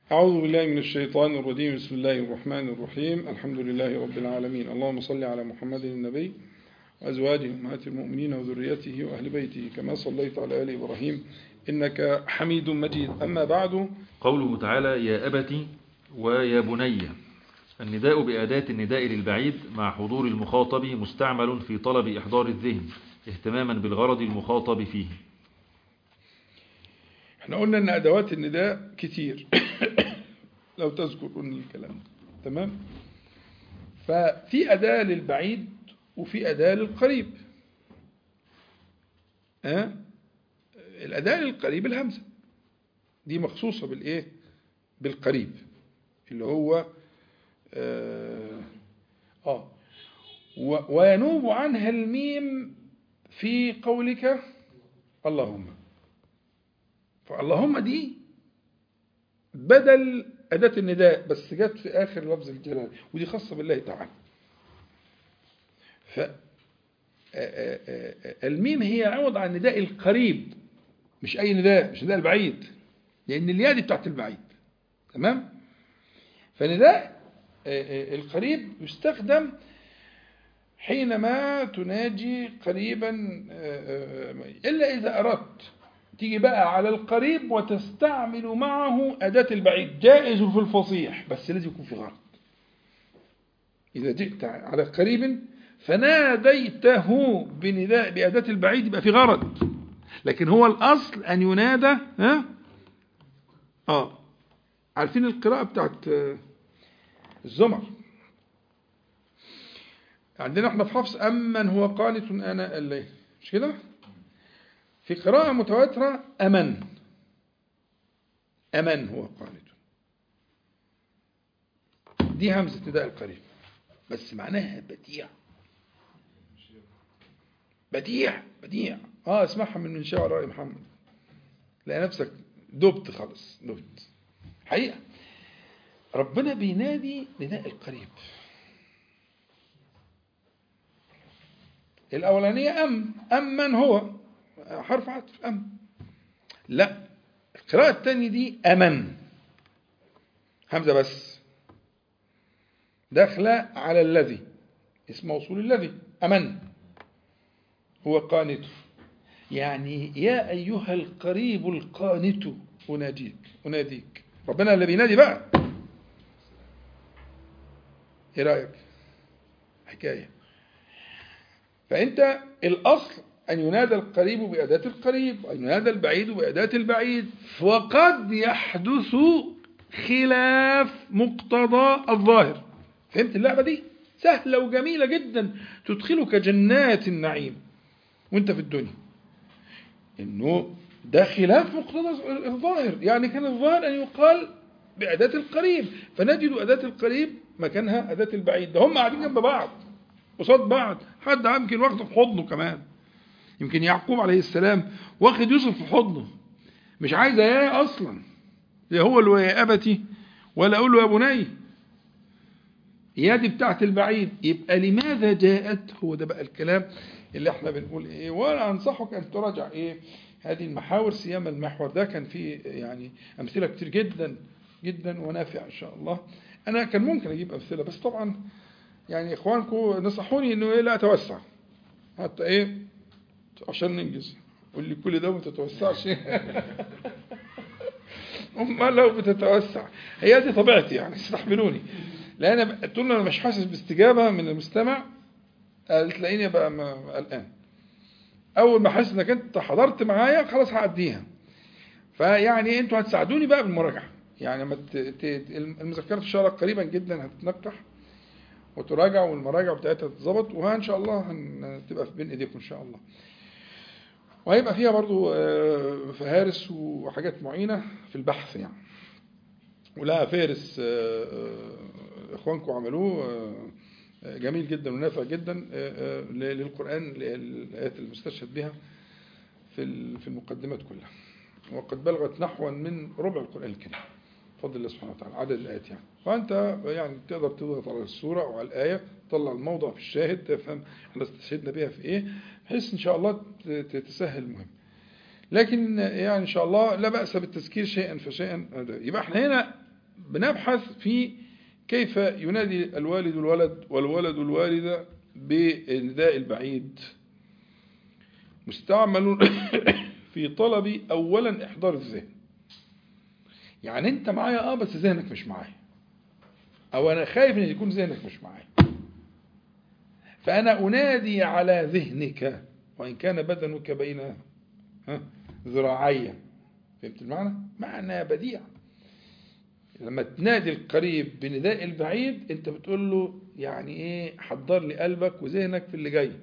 أعوذ بالله من الشيطان الرجيم بسم الله الرحمن الرحيم الحمد لله رب العالمين اللهم صل على محمد النبي وأزواجه أمهات المؤمنين وذريته وأهل بيته كما صليت على آل إبراهيم إنك حميد مجيد أما بعد قوله تعالى يا أبت ويا بني النداء بأداة النداء للبعيد مع حضور المخاطب مستعمل في طلب إحضار الذهن اهتماما بالغرض المخاطب فيه احنا قلنا ان ادوات النداء كتير لو تذكرون الكلام ده تمام ففي اداة للبعيد وفي اداة للقريب ها أه؟ الاداة للقريب الهمزة دي مخصوصة بالايه بالقريب اللي هو اه, آه وينوب عنها الميم في قولك اللهم فاللهم دي بدل أداة النداء بس جت في آخر لفظ الجلال ودي خاصة بالله تعالى ف الميم هي عوض عن نداء القريب مش أي نداء مش نداء البعيد لأن الياء دي بتاعت البعيد تمام فنداء القريب يستخدم حينما تناجي قريبا إلا إذا أردت تيجي بقى على القريب وتستعمل معه أداة البعيد جائز في الفصيح بس لازم يكون في غرض إذا جئت على قريب فناديته بنداء بأداة البعيد يبقى في غرض لكن هو الأصل أن ينادى ها آه عارفين القراءة بتاعت الزمر عندنا احنا في حفص أمن هو قانت آناء الليل مش كده؟ في قراءة متواترة أمن أمن هو قانت دي همزة نداء القريب بس معناها بديع بديع بديع اه اسمعها من من شعر محمد لا نفسك دبت خالص دبت حقيقة ربنا بينادي نداء القريب الأولانية أم أم من هو حرف عطف أم لا القراءة الثانية دي أمن همزة بس داخلة على الذي اسم موصول الذي أمن هو قانت يعني يا أيها القريب القانت أناديك أناديك ربنا اللي بينادي بقى ايه رأيك حكاية فأنت الأصل أن ينادى القريب بأداة القريب وأن ينادى البعيد بأداة البعيد وقد يحدث خلاف مقتضى الظاهر فهمت اللعبة دي سهلة وجميلة جدا تدخلك جنات النعيم وانت في الدنيا انه ده خلاف مقتضى الظاهر يعني كان الظاهر ان يقال بأداة القريب فنجد أداة القريب مكانها أداة البعيد ده هم قاعدين جنب بعض قصاد بعض حد يمكن واخده في حضنه كمان يمكن يعقوب عليه السلام واخد يوسف في حضنه مش عايز يا اصلا لا هو اللي يا ابتي ولا اقول له يا بني يا دي بتاعت البعيد يبقى لماذا جاءت هو ده بقى الكلام اللي احنا بنقول ايه وانا انصحك ان تراجع ايه هذه المحاور سيما المحور ده كان فيه يعني امثله كتير جدا جدا ونافع ان شاء الله انا كان ممكن اجيب امثله بس طبعا يعني اخوانكم نصحوني انه ايه لا اتوسع حتى ايه عشان ننجز واللي كل ده ما تتوسعش امال لو بتتوسع هي دي طبيعتي يعني استحملوني لان طول ما انا مش حاسس باستجابه من المستمع تلاقيني بقى قلقان اول ما احس انك انت حضرت معايا خلاص هعديها فيعني انتوا هتساعدوني بقى بالمراجعه يعني لما المذكرات الشارع قريبا جدا هتتنقح وتراجع والمراجع بتاعتها تتظبط وها ان شاء الله هتبقى في بين ايديكم ان شاء الله وهيبقى فيها برضو فهارس وحاجات معينة في البحث يعني ولها فارس اخوانكم عملوه جميل جدا ونافع جدا للقرآن الآيات المستشهد بها في في المقدمات كلها وقد بلغت نحوا من ربع القرآن الكريم بفضل الله سبحانه وتعالى عدد الآيات يعني فأنت يعني تقدر تضغط على السورة أو على الآية تطلع الموضع في الشاهد تفهم احنا استشهدنا بها في إيه بحيث إن شاء الله تسهل المهم لكن يعني إن شاء الله لا بأس بالتذكير شيئا فشيئا يبقى احنا هنا بنبحث في كيف ينادي الوالد الولد والولد الوالدة بنداء البعيد مستعمل في طلب أولا إحضار الذهن يعني أنت معايا آه بس ذهنك مش معايا أو أنا خايف أن يكون ذهنك مش معايا فأنا أنادي على ذهنك وإن كان بدنك بين ها، ذراعي فهمت المعنى؟ معنى بديع لما تنادي القريب بنداء البعيد انت بتقول له يعني ايه حضر لي قلبك وذهنك في اللي جاي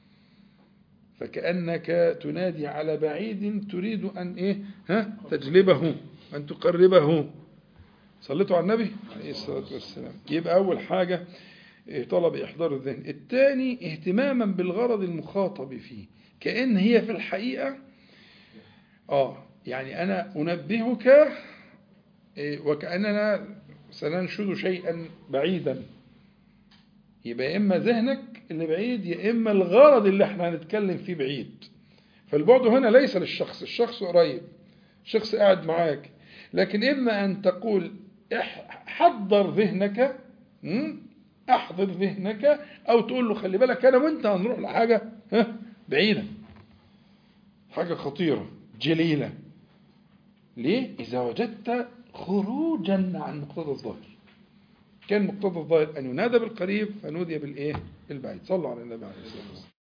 فكأنك تنادي على بعيد تريد أن إيه ها تجلبه أن تقربه صليتوا على النبي عليه الصلاة والسلام يبقى أول حاجة إيه، طلب إحضار الذهن الثاني اهتماما بالغرض المخاطب فيه كأن هي في الحقيقة آه يعني أنا أنبهك إيه، وكأننا سننشد شيئا بعيدا يبقى يا إما ذهنك اللي بعيد يا إما الغرض اللي احنا هنتكلم فيه بعيد فالبعد هنا ليس للشخص الشخص قريب الشخص قاعد معاك لكن إما أن تقول اح- حضر ذهنك م? احضر ذهنك أو تقول له خلي بالك أنا وأنت هنروح لحاجة ها، بعيدة حاجة خطيرة جليلة ليه؟ إذا وجدت خروجا عن مقتضى الظاهر كان مقتضى الظاهر أن ينادى بالقريب فنودي بالإيه؟ بالبعيد صلوا على النبي عليه الصلاة والسلام